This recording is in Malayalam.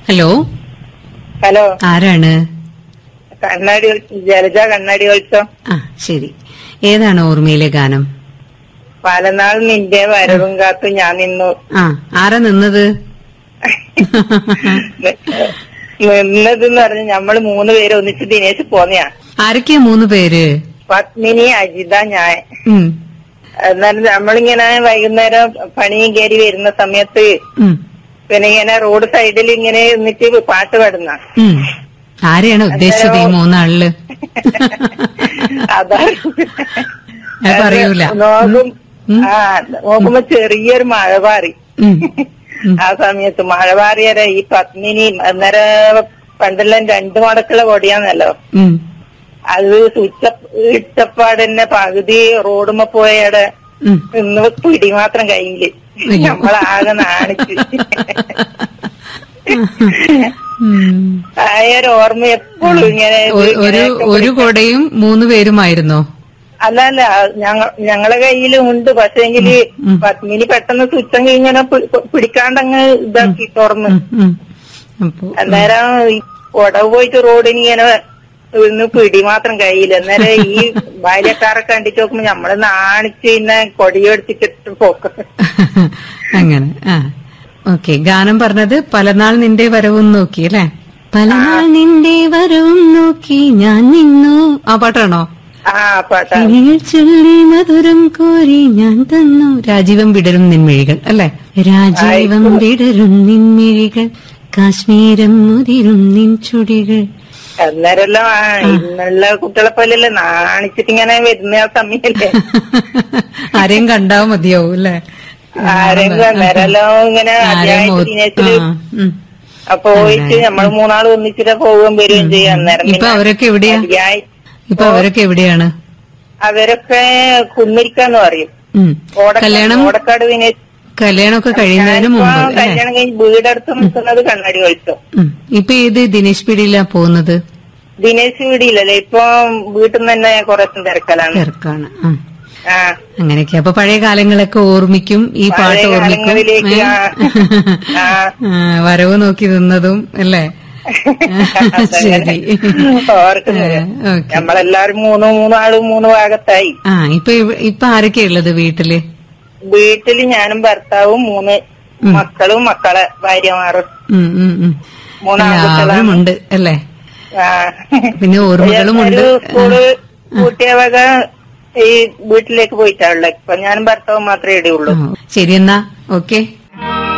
ഹലോ ഹലോ ആരാണ് കണ്ണാടി വിളിച്ച- ജലജ കണ്ണാടി വിളിച്ചോ ആ ശരി ഏതാണ് ഓർമ്മയിലെ ഗാനം പലനാൾ നിന്റെ വരവും കാത്തു ഞാൻ നിന്നു ആ ആരാ നിന്നത് നിന്നതെന്ന് പറഞ്ഞ് നമ്മള് മൂന്ന് പേര് ഒന്നിച്ച് ദിനേശ് പോന്നെയാ ആരൊക്കെയാ മൂന്ന് പേര് പത്മിനി അജിത ഞാൻ ഉം, എന്നാലും നമ്മളിങ്ങനെ വൈകുന്നേരം പണിയും കയറി വരുന്ന സമയത്ത് ഉം, പിന്നെ ഇങ്ങനെ റോഡ് സൈഡിൽ ഇങ്ങനെ നിന്നിട്ട് പാട്ട് പാടുന്ന ഉം. ആരെയാണ് ഉദ്ദേശിച്ചത് ഈ മൂന്നാളില് അതാ അത് പറയൂല നോക്കും ആ നോക്കുമ്പോ ചെറിയൊരു മഴ പാറി ഉം, ഉം. ആ സമയത്ത് മഴ പാറിയരെ ഈ പത്മിനി അന്നേരം പണ്ടെല്ലാം രണ്ടു മടക്കുള്ള കൊടിയാന്നല്ലോ ഉം. അത് സ്വിച്ച് ഇട്ടപ്പാട് തന്നെ പകുതി റോഡുമ്മ പോയടെ ഉം. ഇന്ന് പിടി മാത്രം കയ്യില് അയ്യോ. നമ്മളാകെ നാണിച്ച് ഉം. ആയൊരു ഓർമ്മ എപ്പോഴും ഇങ്ങനെ ഒ- ഒരു ഒരു കൊടയും മൂന്ന് പേരുമായിരുന്നോ അല്ല അല്ല ഞങ്ങ ഞങ്ങളെ കയ്യിലും ഉണ്ട് പക്ഷേങ്കില് ഉം. പത്മിനി പെട്ടെന്ന് സ്വിച്ചങ്ങ് ഇങ്ങനെ പി- പിടിക്കാണ്ടങ്ങ് ഇതാക്കി തുറന്ന് ഉം, ഉം. അപ്പൊ അന്നേരം ഈ കൊടവ് പോയിട്ട് റോഡിന് ഇങ്ങനെ ഇന്ന് പിടി മാത്രം കയ്യില്ല അന്നേരം ഈ ബാല്യക്കാരെ കണ്ടിട്ട് നോക്കുമ്പോ നമ്മള് നാണിച്ച് പിന്നെ കൊടിയെടുത്തിട്ട് പോക്ക് അങ്ങനെ ആ ഓക്കെ ഗാനം പറഞ്ഞത് പലനാൾ നിന്റെ വരവും നോക്കി അല്ലെ പലനാൾ നിന്റെ വരവും നോക്കി ഞാൻ നിന്നു ആ പാട്ടാണോ ആ പാട്ടാ കിളികൾ ചൊല്ലി മധുരം കോരി ഞാൻ തന്നു രാജീവം വിടരും നിൻമിഴികൾ അല്ലെ രാജീവം വിടരും നിൻമിഴികൾ കാശ്മീരം മുതിരും നിൻ ചുടികൾ അന്നേരമെല്ലാം ആ ഇന്നുള്ള കുട്ടികളെ പോലെയല്ലേ നാണിച്ചിട്ട് ഇങ്ങനെ വരുന്ന ആ സമയല്ലേ ആരെയും കണ്ടാ മതിയാവും അല്ലെ ആരെങ്കിലും അന്നേരമെല്ലാം ഇങ്ങനെ അധ്യായ ദിനേശില് അപ്പൊ പോയിട്ട് നമ്മള് മൂന്നാള് ഒന്നിച്ചിട്ട് പോവുകയും വരികയും ചെയ്യും അന്നേരം ഇപ്പൊ പിന്നെ അവരൊക്കെ എവിടെയാ അധ്യായ- ഇപ്പൊ അവരൊക്കെ എവിടെയാണ് അവരൊക്കെ കുന്നിരിക്കാന്ന് പറയും ഉം. ഓടക്കാട് കല്യാണം ഓടക്കാട് ദിനേശ് കല്യാണമൊക്കെ കഴിയുന്നതിന് ഞാനിപ്പോ മുമ്പ് അല്ലെ കല്യാണം കഴിഞ്ഞ് വീടടുത്ത് നിൽക്കുന്നത് കണ്ണാടി കളിച്ചോ ഇപ്പൊ ഏത് ദിനേശ് പീടിയിലാ പോകുന്നത് ദിനേശ് വീടിയില്ലല്ലേ ഇപ്പൊ വീട്ടിൽ നിന്ന് തന്നെ കുറച്ചും തിരക്കലാണ് തിരക്കാണ് ആ. ആ അങ്ങനെയൊക്കെ അപ്പൊ പഴയ കാലങ്ങളൊക്കെ ഓർമ്മിക്കും ഈ പാട്ട് പഴയ ഓർമ്മിക്കും കാലങ്ങളിലേക്ക് ഏ? ആ. ആ. വരവ് നോക്കി നിന്നതും അല്ലേ ശരി ഓർക്കുന്നത് ആ, ഓക്കേ. നമ്മളെല്ലാരും മൂന്ന് മൂന്നാളും മൂന്ന് ഭാഗത്തായി ആ ഇപ്പൊ ഇവ- ഇപ്പൊ ആരൊക്കെയാ ഉള്ളത് വീട്ടില് വീട്ടില് ഞാനും ഭർത്താവും മൂന്ന് മക്കളും മക്കളെ ഭാര്യമാറും ഉം, ഉം, ഉം. മൂന്നാം എല്ലാവരും ഉണ്ട് അല്ലേ ആ. പിന്നെ ഓർമ്മകളും ഉണ്ട് ഒരു സ്കൂള് കൂട്ടിയ വക ഈ വീട്ടിലേക്ക് പോയിട്ടാ ഉള്ളത് ഇപ്പൊ ഞാനും ഭർത്താവും മാത്രമേ ഇടയുള്ളൂ ആ, ശരി എന്നാ ഓക്കെ